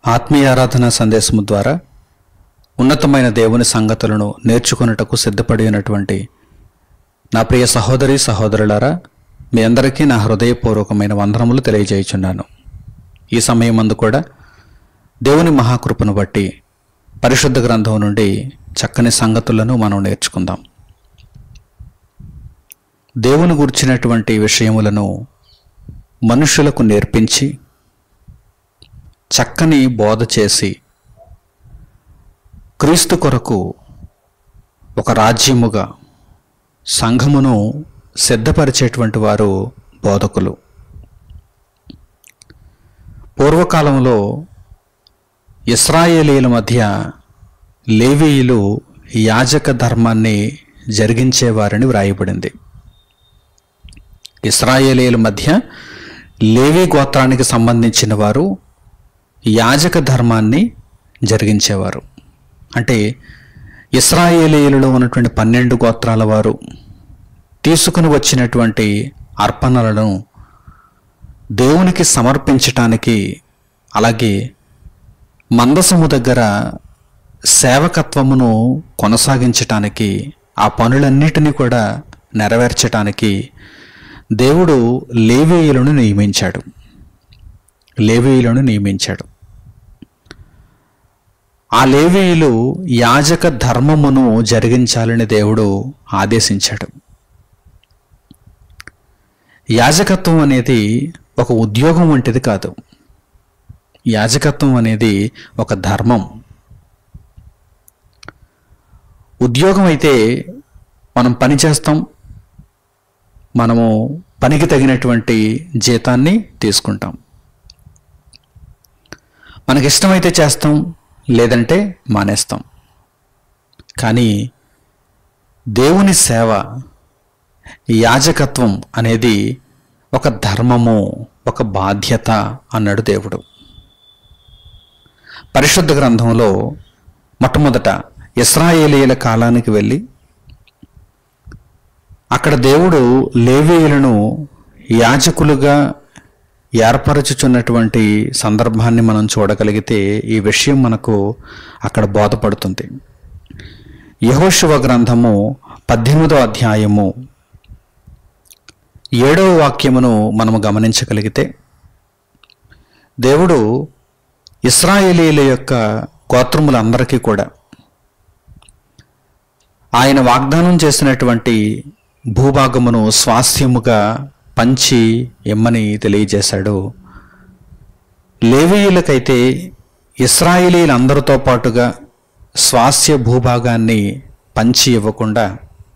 ఆత్మీయ ఆరాధన సందేశము ద్వారా ఉన్నతమైన దేవుని సంగతులను నేర్చుకొనుటకు సిద్ధపడి ఉన్నటువంటి నా ప్రియ సహోదరి సహోదరులారా మీ అందరికీ నా హృదయపూర్వకమైన వందనములు తెలియజేయుచున్నాను ఈ సమయం అందు కూడా దేవుని మహాకృపను బట్టి పరిశుద్ధ గ్రంథం నుండి చక్కని సంగతులను మనం నేర్చుకుందాం దేవుని గుర్చినటువంటి విషయములను మనుషులకు నేర్పించి చక్కని బోధ చేసి క్రీస్తు కొరకు ఒక రాజ్యముగా సంఘమును సిద్ధపరిచేటువంటి వారు బోధకులు పూర్వకాలంలో ఇస్రాయేలీల మధ్య లేవీయులు యాజక ధర్మాన్ని జరిగించేవారని వ్రాయబడింది ఇస్రాయేలీల మధ్య లేవీ గోత్రానికి సంబంధించిన వారు యాజక ధర్మాన్ని జరిగించేవారు అంటే ఇస్రాయేలీలలో ఉన్నటువంటి పన్నెండు గోత్రాల వారు తీసుకుని వచ్చినటువంటి అర్పణలను దేవునికి సమర్పించటానికి అలాగే మందసము దగ్గర సేవకత్వమును కొనసాగించటానికి ఆ పనులన్నిటినీ కూడా నెరవేర్చటానికి దేవుడు లేవేయులను నియమించాడు లేవేయులను నియమించాడు ఆ లేవీయులు యాజక ధర్మమును జరిగించాలని దేవుడు ఆదేశించాడు యాజకత్వం అనేది ఒక ఉద్యోగం వంటిది కాదు యాజకత్వం అనేది ఒక ధర్మం ఉద్యోగం అయితే మనం పని చేస్తాం మనము పనికి తగినటువంటి జీతాన్ని తీసుకుంటాం మనకి ఇష్టమైతే చేస్తాం లేదంటే మానేస్తాం కానీ దేవుని సేవ యాజకత్వం అనేది ఒక ధర్మము ఒక బాధ్యత అన్నాడు దేవుడు పరిశుద్ధ గ్రంథంలో మొట్టమొదట ఇస్రాయేలీల కాలానికి వెళ్ళి అక్కడ దేవుడు లేవీయులను యాజకులుగా ఏర్పరచుచున్నటువంటి సందర్భాన్ని మనం చూడగలిగితే ఈ విషయం మనకు అక్కడ బోధపడుతుంది యహోశివ గ్రంథము పద్దెనిమిదో అధ్యాయము ఏడవ వాక్యమును మనము గమనించగలిగితే దేవుడు ఇస్రాయేలీల యొక్క గోత్రములందరికీ కూడా ఆయన వాగ్దానం చేసినటువంటి భూభాగమును స్వాస్థ్యముగా పంచి ఇమ్మని తెలియజేశాడు లేవీయులకైతే ఇస్రాయేలీలందరితో పాటుగా స్వాస్థ్య భూభాగాన్ని పంచి ఇవ్వకుండా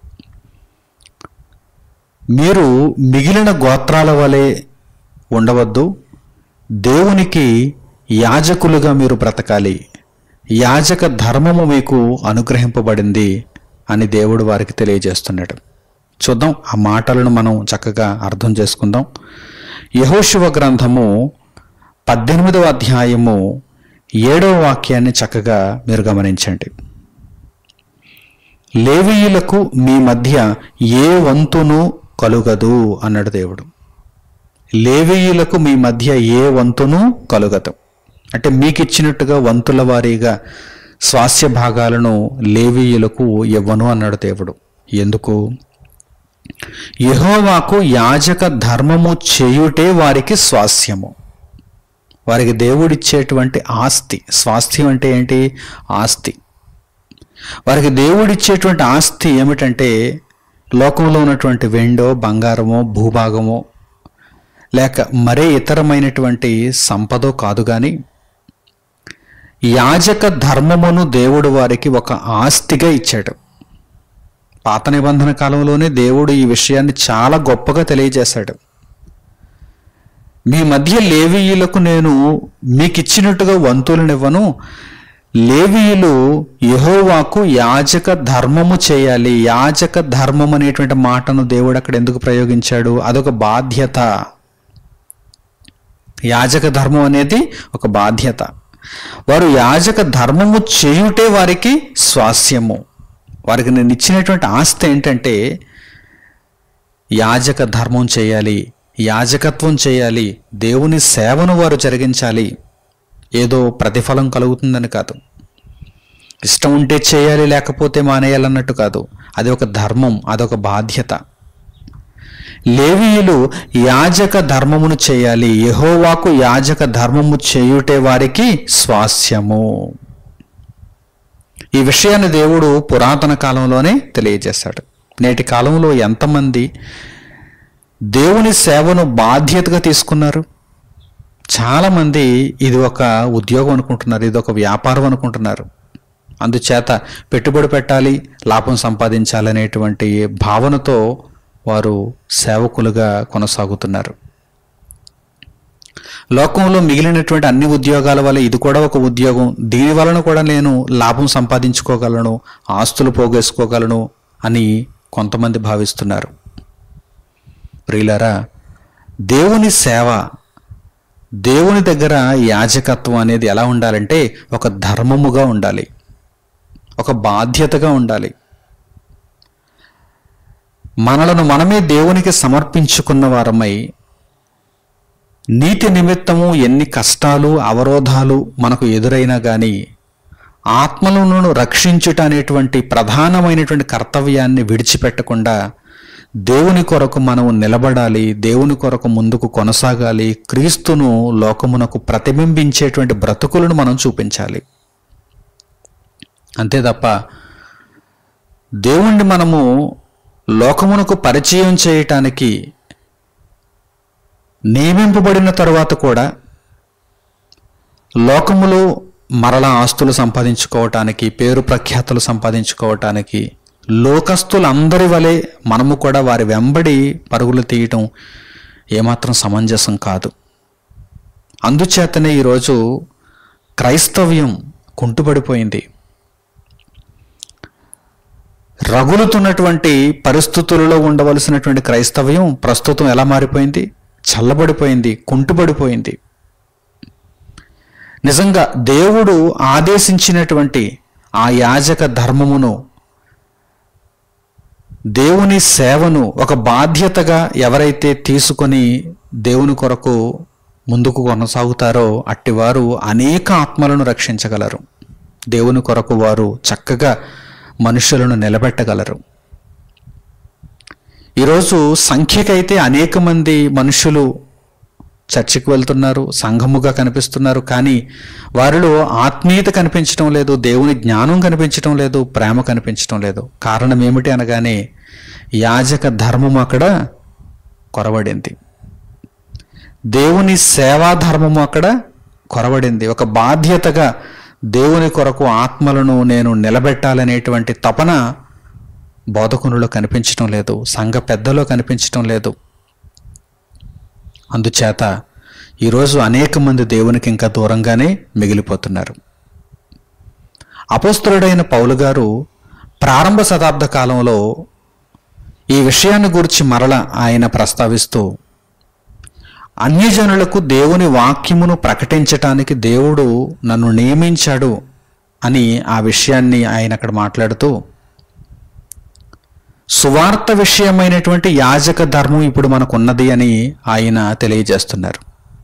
మీరు మిగిలిన గోత్రాల వలె ఉండవద్దు దేవునికి యాజకులుగా మీరు బ్రతకాలి యాజక ధర్మము మీకు అనుగ్రహింపబడింది అని దేవుడు వారికి తెలియజేస్తున్నాడు చూద్దాం ఆ మాటలను మనం చక్కగా అర్థం చేసుకుందాం యహోశివ గ్రంథము పద్దెనిమిదవ అధ్యాయము ఏడవ వాక్యాన్ని చక్కగా మీరు గమనించండి లేవీయులకు మీ మధ్య ఏ వంతును కలుగదు అన్నాడు దేవుడు లేవీయులకు మీ మధ్య ఏ వంతును కలుగదు అంటే మీకు ఇచ్చినట్టుగా వంతుల వారీగా స్వాస్య భాగాలను లేవీయులకు ఇవ్వను అన్నాడు దేవుడు ఎందుకు యహోవాకు యాజక ధర్మము చేయుటే వారికి స్వాస్యము వారికి దేవుడిచ్చేటువంటి ఆస్తి స్వాస్థ్యం అంటే ఏంటి ఆస్తి వారికి దేవుడిచ్చేటువంటి ఆస్తి ఏమిటంటే లోకంలో ఉన్నటువంటి వెండో బంగారమో భూభాగమో లేక మరే ఇతరమైనటువంటి సంపదో కాదు కానీ యాజక ధర్మమును దేవుడు వారికి ఒక ఆస్తిగా ఇచ్చాడు పాత నిబంధన కాలంలోనే దేవుడు ఈ విషయాన్ని చాలా గొప్పగా తెలియజేశాడు మీ మధ్య లేవీయులకు నేను మీకు ఇచ్చినట్టుగా వంతులనివ్వను లేవీయులు యహోవాకు యాజక ధర్మము చేయాలి యాజక ధర్మం అనేటువంటి మాటను దేవుడు అక్కడ ఎందుకు ప్రయోగించాడు అదొక బాధ్యత యాజక ధర్మం అనేది ఒక బాధ్యత వారు యాజక ధర్మము చేయుటే వారికి స్వాస్యము వారికి నేను ఇచ్చినటువంటి ఆస్తి ఏంటంటే యాజక ధర్మం చేయాలి యాజకత్వం చేయాలి దేవుని సేవను వారు జరిగించాలి ఏదో ప్రతిఫలం కలుగుతుందని కాదు ఇష్టం ఉంటే చేయాలి లేకపోతే మానేయాలన్నట్టు కాదు అది ఒక ధర్మం అదొక బాధ్యత లేవీయులు యాజక ధర్మమును చేయాలి యెహోవాకు యాజక ధర్మము చేయుటే వారికి స్వాస్యము ఈ విషయాన్ని దేవుడు పురాతన కాలంలోనే తెలియజేశాడు నేటి కాలంలో ఎంతమంది దేవుని సేవను బాధ్యతగా తీసుకున్నారు చాలామంది ఇది ఒక ఉద్యోగం అనుకుంటున్నారు ఇది ఒక వ్యాపారం అనుకుంటున్నారు అందుచేత పెట్టుబడి పెట్టాలి లాభం సంపాదించాలనేటువంటి భావనతో వారు సేవకులుగా కొనసాగుతున్నారు లోకంలో మిగిలినటువంటి అన్ని ఉద్యోగాల వల్ల ఇది కూడా ఒక ఉద్యోగం దీని వలన కూడా నేను లాభం సంపాదించుకోగలను ఆస్తులు పోగేసుకోగలను అని కొంతమంది భావిస్తున్నారు ప్రియులారా దేవుని సేవ దేవుని దగ్గర యాజకత్వం అనేది ఎలా ఉండాలంటే ఒక ధర్మముగా ఉండాలి ఒక బాధ్యతగా ఉండాలి మనలను మనమే దేవునికి సమర్పించుకున్న వారమై నీతి నిమిత్తము ఎన్ని కష్టాలు అవరోధాలు మనకు ఎదురైనా కానీ ఆత్మలను రక్షించుట అనేటువంటి ప్రధానమైనటువంటి కర్తవ్యాన్ని విడిచిపెట్టకుండా దేవుని కొరకు మనం నిలబడాలి దేవుని కొరకు ముందుకు కొనసాగాలి క్రీస్తును లోకమునకు ప్రతిబింబించేటువంటి బ్రతుకులను మనం చూపించాలి అంతే తప్ప దేవుణ్ణి మనము లోకమునకు పరిచయం చేయటానికి నియమింపబడిన తరువాత కూడా లోకములో మరలా ఆస్తులు సంపాదించుకోవటానికి పేరు ప్రఖ్యాతులు సంపాదించుకోవటానికి లోకస్తులందరి వలె మనము కూడా వారి వెంబడి పరుగులు తీయటం ఏమాత్రం సమంజసం కాదు అందుచేతనే ఈరోజు క్రైస్తవ్యం కుంటుపడిపోయింది రగులుతున్నటువంటి పరిస్థితులలో ఉండవలసినటువంటి క్రైస్తవ్యం ప్రస్తుతం ఎలా మారిపోయింది చల్లబడిపోయింది కుంటుపడిపోయింది నిజంగా దేవుడు ఆదేశించినటువంటి ఆ యాజక ధర్మమును దేవుని సేవను ఒక బాధ్యతగా ఎవరైతే తీసుకొని దేవుని కొరకు ముందుకు కొనసాగుతారో అట్టివారు అనేక ఆత్మలను రక్షించగలరు దేవుని కొరకు వారు చక్కగా మనుషులను నిలబెట్టగలరు ఈరోజు సంఖ్యకైతే అనేక మంది మనుషులు చర్చికి వెళ్తున్నారు సంఘముగా కనిపిస్తున్నారు కానీ వారిలో ఆత్మీయత కనిపించడం లేదు దేవుని జ్ఞానం కనిపించడం లేదు ప్రేమ కనిపించడం లేదు కారణం ఏమిటి అనగానే యాజక ధర్మం అక్కడ కొరవడింది దేవుని సేవా ధర్మము అక్కడ కొరవడింది ఒక బాధ్యతగా దేవుని కొరకు ఆత్మలను నేను నిలబెట్టాలనేటువంటి తపన బోధకునులో కనిపించడం లేదు సంఘ పెద్దలో కనిపించడం లేదు అందుచేత ఈరోజు అనేక మంది దేవునికి ఇంకా దూరంగానే మిగిలిపోతున్నారు అపోస్తలుడైన పౌలు గారు ప్రారంభ శతాబ్ద కాలంలో ఈ విషయాన్ని గురించి మరల ఆయన ప్రస్తావిస్తూ అన్యజనులకు దేవుని వాక్యమును ప్రకటించటానికి దేవుడు నన్ను నియమించాడు అని ఆ విషయాన్ని ఆయన అక్కడ మాట్లాడుతూ సువార్త విషయమైనటువంటి యాజక ధర్మం ఇప్పుడు మనకున్నది అని ఆయన తెలియజేస్తున్నారు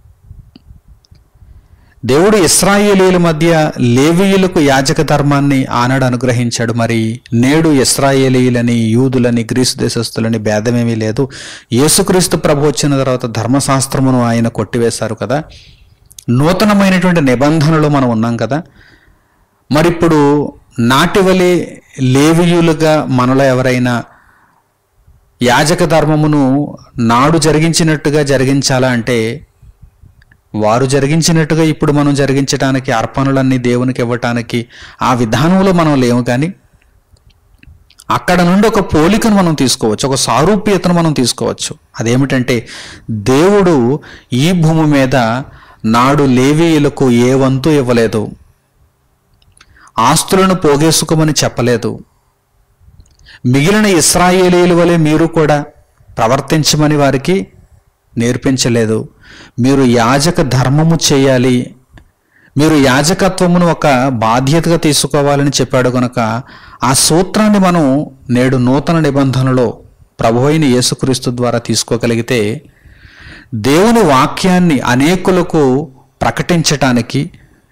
దేవుడు ఇస్రాయేలీల మధ్య లేవీయులకు యాజక ధర్మాన్ని ఆనాడు అనుగ్రహించాడు మరి నేడు ఇస్రాయేలీలని యూదులని గ్రీసు దేశస్తులని భేదమేమీ లేదు యేసుక్రీస్తు ప్రభు వచ్చిన తర్వాత ధర్మశాస్త్రమును ఆయన కొట్టివేశారు కదా నూతనమైనటువంటి నిబంధనలు మనం ఉన్నాం కదా మరిప్పుడు నాటివలి లేవీయులుగా మనలో ఎవరైనా యాజక ధర్మమును నాడు జరిగించినట్టుగా జరిగించాలా అంటే వారు జరిగించినట్టుగా ఇప్పుడు మనం జరిగించడానికి అర్పణలన్నీ దేవునికి ఇవ్వటానికి ఆ విధానంలో మనం లేవు కానీ అక్కడ నుండి ఒక పోలికను మనం తీసుకోవచ్చు ఒక సారూప్యతను మనం తీసుకోవచ్చు అదేమిటంటే దేవుడు ఈ భూమి మీద నాడు లేవీయులకు ఏ వంతు ఇవ్వలేదు ఆస్తులను పోగేసుకోమని చెప్పలేదు మిగిలిన ఇస్రాయేలీల వలె మీరు కూడా ప్రవర్తించమని వారికి నేర్పించలేదు మీరు యాజక ధర్మము చేయాలి మీరు యాజకత్వమును ఒక బాధ్యతగా తీసుకోవాలని చెప్పాడు కనుక ఆ సూత్రాన్ని మనం నేడు నూతన నిబంధనలో ప్రభు అయిన యేసుక్రీస్తు ద్వారా తీసుకోగలిగితే దేవుని వాక్యాన్ని అనేకులకు ప్రకటించటానికి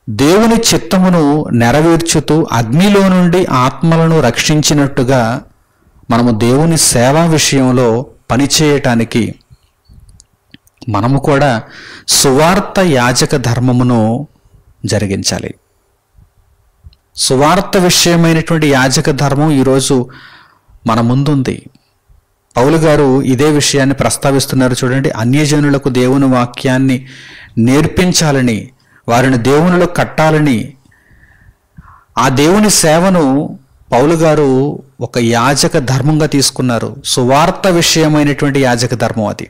దేవుని చిత్తమును నెరవేర్చుతూ అగ్నిలో నుండి ఆత్మలను రక్షించినట్టుగా మనము దేవుని సేవా విషయంలో పనిచేయటానికి మనము కూడా సువార్త యాజక ధర్మమును జరిగించాలి సువార్త విషయమైనటువంటి యాజక ధర్మం ఈరోజు మన ముందుంది పౌలు గారు ఇదే విషయాన్ని ప్రస్తావిస్తున్నారు చూడండి అన్యజనులకు దేవుని వాక్యాన్ని నేర్పించాలని వారిని దేవునిలో కట్టాలని ఆ దేవుని సేవను పౌలు గారు ఒక యాజక ధర్మంగా తీసుకున్నారు సువార్త విషయమైనటువంటి యాజక ధర్మం అది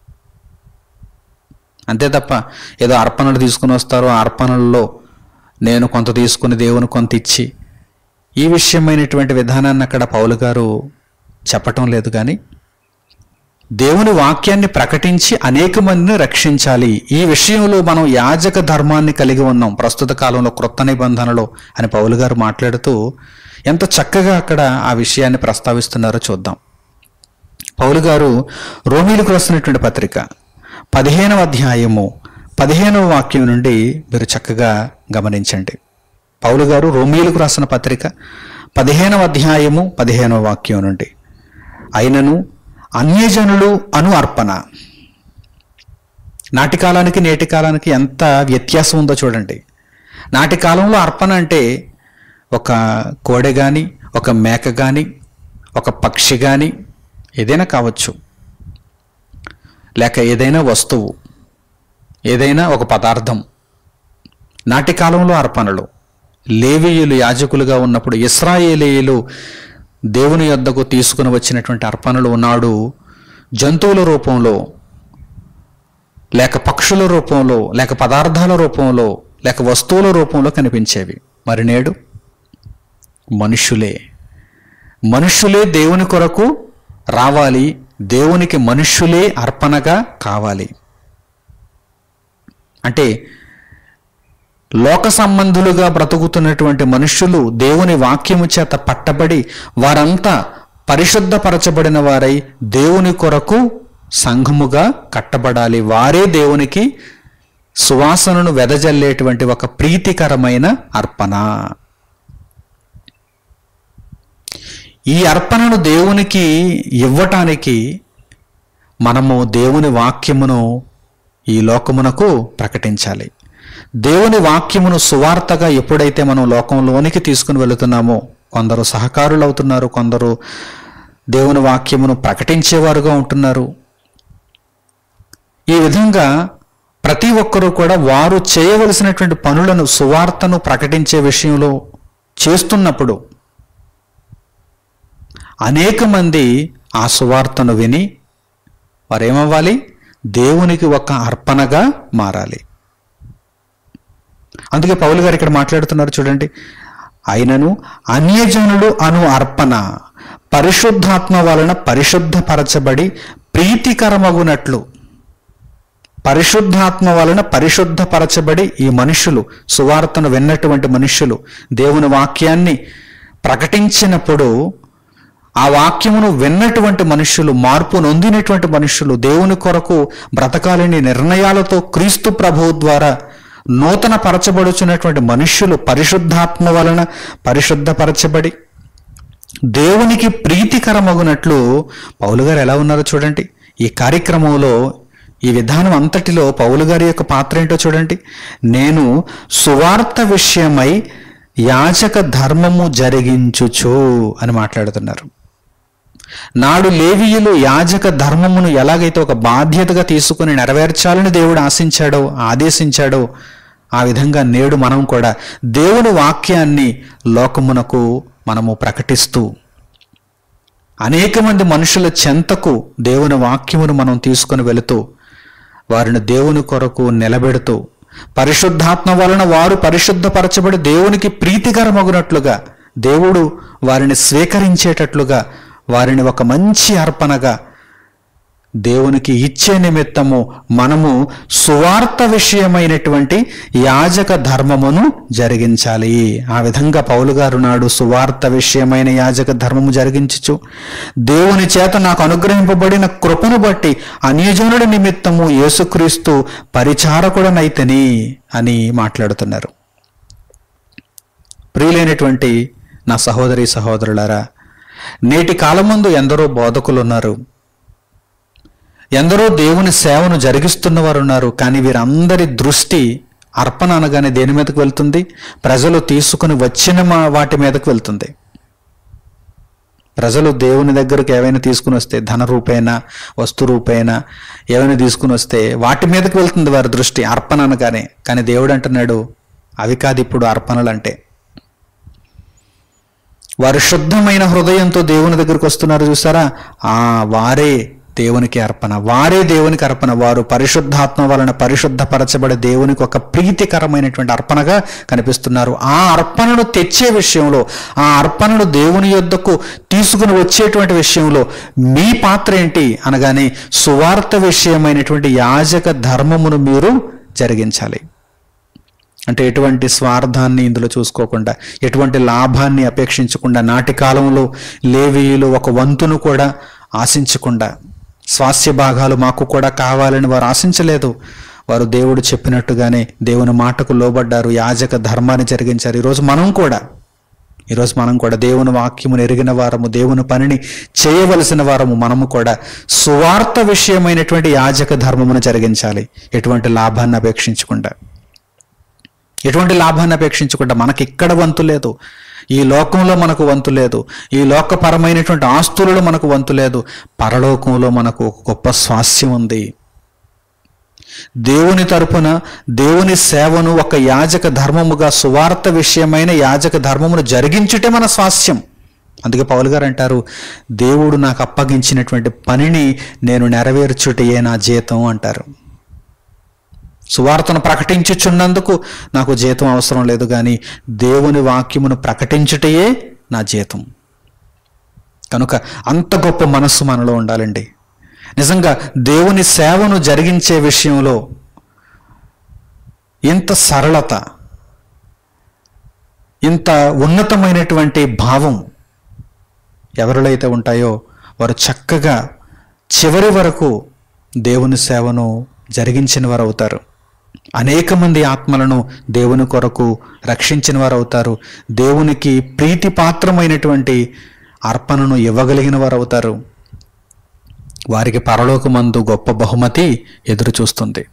అంతే తప్ప ఏదో అర్పణలు తీసుకుని వస్తారు ఆ అర్పణల్లో నేను కొంత తీసుకుని దేవుని కొంత ఇచ్చి ఈ విషయమైనటువంటి విధానాన్ని అక్కడ పౌలు గారు చెప్పటం లేదు కానీ దేవుని వాక్యాన్ని ప్రకటించి అనేక మందిని రక్షించాలి ఈ విషయంలో మనం యాజక ధర్మాన్ని కలిగి ఉన్నాం ప్రస్తుత కాలంలో క్రొత్త నిబంధనలో అని పౌలు గారు మాట్లాడుతూ ఎంత చక్కగా అక్కడ ఆ విషయాన్ని ప్రస్తావిస్తున్నారో చూద్దాం పౌలు గారు రోమిలకు రాసినటువంటి పత్రిక పదిహేనవ అధ్యాయము పదిహేనవ వాక్యం నుండి మీరు చక్కగా గమనించండి పౌలు గారు రోమిలకు రాసిన పత్రిక పదిహేనవ అధ్యాయము పదిహేనవ వాక్యం నుండి అయినను అన్యజనులు అను అర్పణ నాటి కాలానికి నేటి కాలానికి ఎంత వ్యత్యాసం ఉందో చూడండి నాటి కాలంలో అర్పణ అంటే ఒక కోడె కానీ ఒక మేక కానీ ఒక పక్షి కానీ ఏదైనా కావచ్చు లేక ఏదైనా వస్తువు ఏదైనా ఒక పదార్థం నాటి కాలంలో అర్పణలు లేవీయులు యాజకులుగా ఉన్నప్పుడు ఇస్రాయేలీయులు దేవుని యొద్దకు తీసుకుని వచ్చినటువంటి అర్పణలు ఉన్నాడు జంతువుల రూపంలో లేక పక్షుల రూపంలో లేక పదార్థాల రూపంలో లేక వస్తువుల రూపంలో కనిపించేవి మరి నేడు మనుష్యులే మనుష్యులే దేవుని కొరకు రావాలి దేవునికి మనుష్యులే అర్పణగా కావాలి అంటే లోక సంబంధులుగా బ్రతుకుతున్నటువంటి మనుష్యులు దేవుని వాక్యము చేత పట్టబడి వారంతా పరిశుద్ధపరచబడిన వారై దేవుని కొరకు సంఘముగా కట్టబడాలి వారే దేవునికి సువాసనను వెదజల్లేటువంటి ఒక ప్రీతికరమైన అర్పణ ఈ అర్పణను దేవునికి ఇవ్వటానికి మనము దేవుని వాక్యమును ఈ లోకమునకు ప్రకటించాలి దేవుని వాక్యమును సువార్తగా ఎప్పుడైతే మనం లోకంలోనికి తీసుకుని వెళుతున్నామో కొందరు సహకారులు అవుతున్నారు కొందరు దేవుని వాక్యమును ప్రకటించేవారుగా ఉంటున్నారు ఈ విధంగా ప్రతి ఒక్కరూ కూడా వారు చేయవలసినటువంటి పనులను సువార్తను ప్రకటించే విషయంలో చేస్తున్నప్పుడు అనేక మంది ఆ సువార్తను విని వారేమవ్వాలి దేవునికి ఒక అర్పణగా మారాలి అందుకే పౌలు గారు ఇక్కడ మాట్లాడుతున్నారు చూడండి అయినను అన్యజనులు అను అర్పణ పరిశుద్ధాత్మ వలన పరిశుద్ధపరచబడి ప్రీతికరమగునట్లు పరిశుద్ధాత్మ వలన పరిశుద్ధపరచబడి ఈ మనుషులు సువార్తను విన్నటువంటి మనుషులు దేవుని వాక్యాన్ని ప్రకటించినప్పుడు ఆ వాక్యమును విన్నటువంటి మనుషులు మార్పు నొందినటువంటి మనుషులు దేవుని కొరకు బ్రతకాలని నిర్ణయాలతో క్రీస్తు ప్రభువు ద్వారా నూతన పరచబడుచున్నటువంటి మనుష్యులు పరిశుద్ధాత్మ వలన పరిశుద్ధపరచబడి దేవునికి ప్రీతికరమగునట్లు పౌలు గారు ఎలా ఉన్నారో చూడండి ఈ కార్యక్రమంలో ఈ విధానం అంతటిలో పౌలు గారి యొక్క పాత్ర ఏంటో చూడండి నేను సువార్త విషయమై యాచక ధర్మము జరిగించుచు అని మాట్లాడుతున్నారు నాడు లేవీయులు యాజక ధర్మమును ఎలాగైతే ఒక బాధ్యతగా తీసుకుని నెరవేర్చాలని దేవుడు ఆశించాడో ఆదేశించాడో ఆ విధంగా నేడు మనం కూడా దేవుని వాక్యాన్ని లోకమునకు మనము ప్రకటిస్తూ అనేక మంది మనుషుల చెంతకు దేవుని వాక్యమును మనం తీసుకొని వెళుతూ వారిని దేవుని కొరకు నిలబెడుతూ పరిశుద్ధాత్మ వలన వారు పరిశుద్ధపరచబడి దేవునికి ప్రీతికరమగునట్లుగా దేవుడు వారిని స్వీకరించేటట్లుగా వారిని ఒక మంచి అర్పణగా దేవునికి ఇచ్చే నిమిత్తము మనము సువార్త విషయమైనటువంటి యాజక ధర్మమును జరిగించాలి ఆ విధంగా పౌలు గారు నాడు సువార్త విషయమైన యాజక ధర్మము జరిగించుచు దేవుని చేత నాకు అనుగ్రహింపబడిన కృపను బట్టి అన్యజనుడి నిమిత్తము యేసుక్రీస్తు పరిచారకుడనైతని అని మాట్లాడుతున్నారు ప్రియులైనటువంటి నా సహోదరి సహోదరులారా నేటి కాలమందు ఎందరో బోధకులు ఉన్నారు ఎందరో దేవుని సేవను జరిగిస్తున్న వారు ఉన్నారు కానీ వీరందరి దృష్టి అర్పణ అనగానే దేని మీదకు వెళ్తుంది ప్రజలు తీసుకుని వచ్చిన మా- వాటి మీదకు వెళ్తుంది ప్రజలు దేవుని దగ్గరకు ఏవైనా తీసుకుని వస్తే ధన రూపేణ వస్తు రూపేణ ఏవైనా తీసుకుని వస్తే వాటి మీదకి వెళ్తుంది వారి దృష్టి అర్పణ అనగానే కానీ దేవుడు అంటున్నాడు అవి కాదు ఇప్పుడు అర్పణలు అంటే వారు శుద్ధమైన హృదయంతో దేవుని దగ్గరికి వస్తున్నారు చూసారా ఆ వారే దేవునికి అర్పణ వారే దేవునికి అర్పణ వారు పరిశుద్ధాత్మ వలన పరిశుద్ధపరచబడే దేవునికి ఒక ప్రీతికరమైనటువంటి అర్పణగా కనిపిస్తున్నారు ఆ అర్పణను తెచ్చే విషయంలో ఆ అర్పణను దేవుని యొద్దకు తీసుకుని వచ్చేటువంటి విషయంలో మీ పాత్ర ఏంటి అనగానే సువార్త విషయమైనటువంటి యాజక ధర్మమును మీరు జరిగించాలి అంటే ఎటువంటి స్వార్థాన్ని ఇందులో చూసుకోకుండా ఎటువంటి లాభాన్ని అపేక్షించకుండా నాటి కాలంలో లేవీయులు ఒక వంతును కూడా ఆశించకుండా స్వాస్థ్య భాగాలు మాకు కూడా కావాలని వారు ఆశించలేదు వారు దేవుడు చెప్పినట్టుగానే దేవుని మాటకు లోబడ్డారు యాజక ధర్మాన్ని జరిగించారు ఈరోజు మనం కూడా ఈరోజు మనం కూడా దేవుని వాక్యమును ఎరిగిన వారము దేవుని పనిని చేయవలసిన వారము మనము కూడా సువార్త విషయమైనటువంటి యాజక ధర్మమును జరిగించాలి ఎటువంటి లాభాన్ని అపేక్షించకుండా ఎటువంటి లాభాన్ని అపేక్షించకుండా మనకి ఇక్కడ వంతు లేదు ఈ లోకంలో మనకు వంతు లేదు ఈ లోకపరమైనటువంటి ఆస్తులలో మనకు వంతు లేదు పరలోకంలో మనకు ఒక గొప్ప స్వాస్యం ఉంది దేవుని తరపున దేవుని సేవను ఒక యాజక ధర్మముగా సువార్త విషయమైన యాజక ధర్మమును జరిగించుటే మన స్వాస్యం అందుకే పౌలు గారు అంటారు దేవుడు నాకు అప్పగించినటువంటి పనిని నేను నెరవేర్చుటయే నా జీతం అంటారు సువార్తను ప్రకటించుచున్నందుకు నాకు జీతం అవసరం లేదు కానీ దేవుని వాక్యమును ప్రకటించుటయే నా జీతం కనుక అంత గొప్ప మనస్సు మనలో ఉండాలండి నిజంగా దేవుని సేవను జరిగించే విషయంలో ఇంత సరళత ఇంత ఉన్నతమైనటువంటి భావం ఎవరిలో అయితే ఉంటాయో వారు చక్కగా చివరి వరకు దేవుని సేవను జరిగించిన వారు అవుతారు అనేక మంది ఆత్మలను దేవుని కొరకు రక్షించిన వారు అవుతారు దేవునికి ప్రీతి పాత్రమైనటువంటి అర్పణను ఇవ్వగలిగిన వారు అవుతారు వారికి పరలోకమందు గొప్ప బహుమతి ఎదురు చూస్తుంది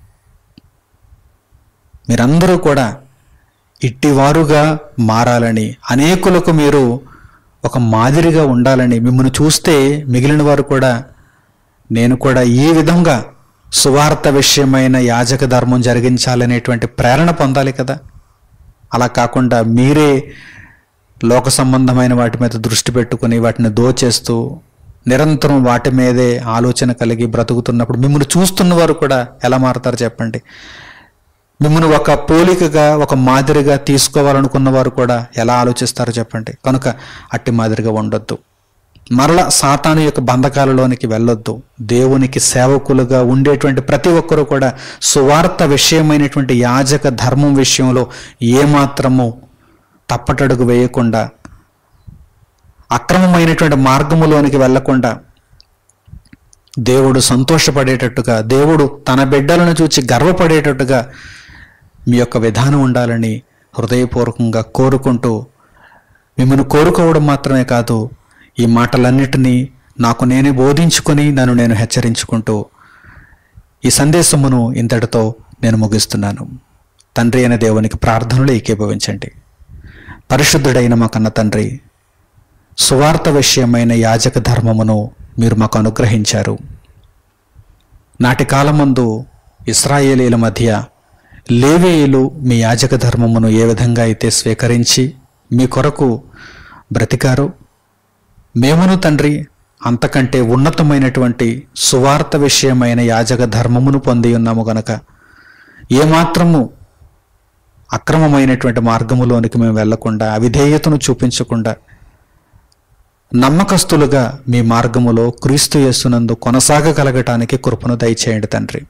మీరందరూ కూడా ఇట్టివారుగా మారాలని అనేకులకు మీరు ఒక మాదిరిగా ఉండాలని మిమ్మల్ని చూస్తే మిగిలిన వారు కూడా నేను కూడా ఈ విధంగా సువార్త విషయమైన యాజక ధర్మం జరిగించాలనేటువంటి ప్రేరణ పొందాలి కదా అలా కాకుండా మీరే లోక సంబంధమైన వాటి మీద దృష్టి పెట్టుకుని వాటిని దోచేస్తూ నిరంతరం వాటి మీదే ఆలోచన కలిగి బ్రతుకుతున్నప్పుడు మిమ్మల్ని చూస్తున్న వారు కూడా ఎలా మారుతారు చెప్పండి మిమ్మల్ని ఒక పోలికగా ఒక మాదిరిగా తీసుకోవాలనుకున్న వారు కూడా ఎలా ఆలోచిస్తారో చెప్పండి కనుక అట్టి మాదిరిగా ఉండొద్దు మరల సాతాను యొక్క బంధకాలలోనికి వెళ్ళొద్దు దేవునికి సేవకులుగా ఉండేటువంటి ప్రతి ఒక్కరూ కూడా సువార్త విషయమైనటువంటి యాజక ధర్మం విషయంలో ఏమాత్రము తప్పటడుగు వేయకుండా అక్రమమైనటువంటి మార్గములోనికి వెళ్లకుండా దేవుడు సంతోషపడేటట్టుగా దేవుడు తన బిడ్డలను చూచి గర్వపడేటట్టుగా మీ యొక్క విధానం ఉండాలని హృదయపూర్వకంగా కోరుకుంటూ మిమ్మల్ని కోరుకోవడం మాత్రమే కాదు ఈ మాటలన్నిటినీ నాకు నేనే బోధించుకొని నన్ను నేను హెచ్చరించుకుంటూ ఈ సందేశమును ఇంతటితో నేను ముగిస్తున్నాను తండ్రి అయిన దేవునికి ప్రార్థనలు ఏకీభవించండి పరిశుద్ధుడైన మా కన్న తండ్రి సువార్త విషయమైన యాజక ధర్మమును మీరు మాకు అనుగ్రహించారు నాటి కాలమందు ఇస్రాయేలీల మధ్య లేవేయులు మీ యాజక ధర్మమును ఏ విధంగా అయితే స్వీకరించి మీ కొరకు బ్రతికారో మేమును తండ్రి అంతకంటే ఉన్నతమైనటువంటి సువార్త విషయమైన యాజక ధర్మమును పొంది ఉన్నాము గనక ఏమాత్రము అక్రమమైనటువంటి మార్గములోనికి మేము వెళ్లకుండా అవిధేయతను చూపించకుండా నమ్మకస్తులుగా మీ మార్గములో క్రీస్తు యేసునందు కొనసాగగలగటానికి కృపను దయచేయండి తండ్రి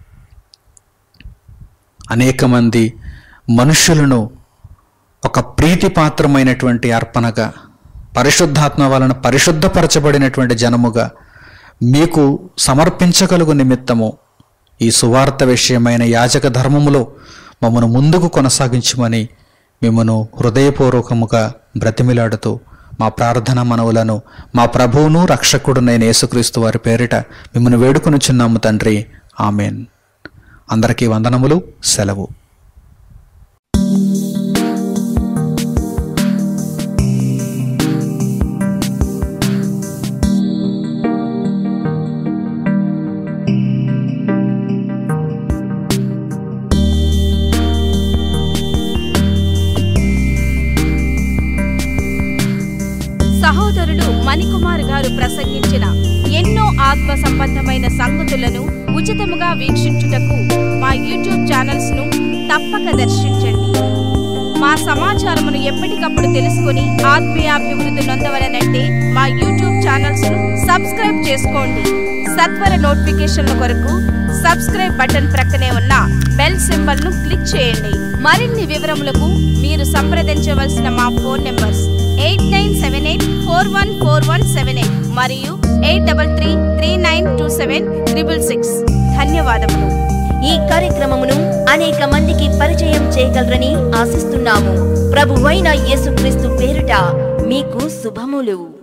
అనేక మంది మనుషులను ఒక ప్రీతిపాత్రమైనటువంటి అర్పణగా పరిశుద్ధాత్మ వలన పరిశుద్ధపరచబడినటువంటి జనముగా మీకు సమర్పించగలుగు నిమిత్తము ఈ సువార్త విషయమైన యాజక ధర్మములో మమ్మను ముందుకు కొనసాగించమని మిమ్మను హృదయపూర్వకముగా బ్రతిమిలాడుతూ మా ప్రార్థన మనవులను మా ప్రభువును రక్షకుడునైన యేసుక్రీస్తు వారి పేరిట మిమ్మల్ని వేడుకొనుచున్నాము తండ్రి ఆమెన్ అందరికీ వందనములు సెలవు సహోదరులు మణికుమార్ గారు ప్రసంగించిన ఎన్నో ఆత్మ సంబంధమైన సంగతులను ఉచితముగా వీక్షించుటకు మా యూట్యూబ్ ఛానల్స్ ను తప్పక దర్శించండి మా సమాచారమును ఎప్పటికప్పుడు తెలుసుకుని ఆత్మీయాభివృద్ధి నొందవలనంటే మా యూట్యూబ్ ఛానల్స్ ను సబ్స్క్రైబ్ చేసుకోండి సత్వర నోటిఫికేషన్ల కొరకు సబ్స్క్రైబ్ బటన్ ప్రక్కనే ఉన్న బెల్ సింబల్ ను క్లిక్ చేయండి మరిన్ని వివరములకు మీరు సంప్రదించవలసిన మా phone numbers eight nine seven eight four one four one seven eight మరియు eight double three three nine two seven triple six ధన్యవాదములు ఈ కార్యక్రమమును అనేక మందికి పరిచయం చేయగలరని ఆశిస్తున్నాము ప్రభువైన యేసుక్రీస్తు పేరిట మీకు శుభములు